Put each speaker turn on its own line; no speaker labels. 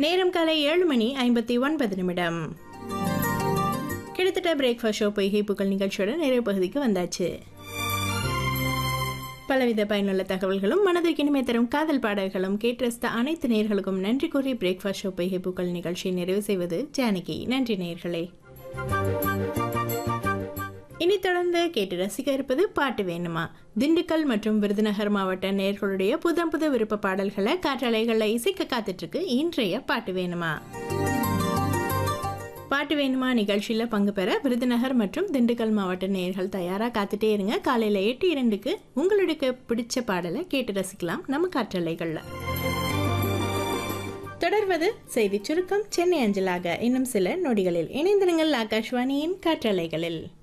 நேரம் காலை ஏழு மணி ஐம்பத்தி ஒன்பது நிமிடம் கிட்டத்தட்ட பிரேக்ஃபாஸ்ட் ஷோ பொய்கை புகழ் நிகழ்ச்சியோட நிறைவு பகுதிக்கு வந்தாச்சு பலவித பயனுள்ள தகவல்களும் மனதிற்கு இனிமை தரும் காதல் பாடல்களும் கேட்டு ரசித்த அனைத்து நேர்களுக்கும் நன்றி கூறி பிரேக்ஃபாஸ்ட் ஷோ பொய்கை புகழ் நிகழ்ச்சியை நிறைவு செய்வது ஜானகி நன்றி நேர்களே இனி தொடர்ந்து கேட்டு ரசிக்க இருப்பது பாட்டு வேணுமா திண்டுக்கல் மற்றும் விருதுநகர் மாவட்ட நேர்களுடைய புதம் புது விருப்ப பாடல்களை காற்றலைகளில் இசைக்க காத்துட்டு இருக்கு இன்றைய பாட்டு வேணுமா பாட்டு வேணுமா நிகழ்ச்சியில் பங்கு பெற விருதுநகர் மற்றும் திண்டுக்கல் மாவட்ட நேர்கள் தயாராக காத்துட்டே இருங்க காலையில் எட்டு இரண்டுக்கு உங்களுக்கு பிடிச்ச பாடலை கேட்டு ரசிக்கலாம் நம்ம காற்றலைகளில் தொடர்வது செய்தி சுருக்கம் சென்னை அஞ்சலாக இன்னும் சில நொடிகளில் இணைந்திருங்கள் ஆகாஷ்வாணியின் காற்றலைகளில்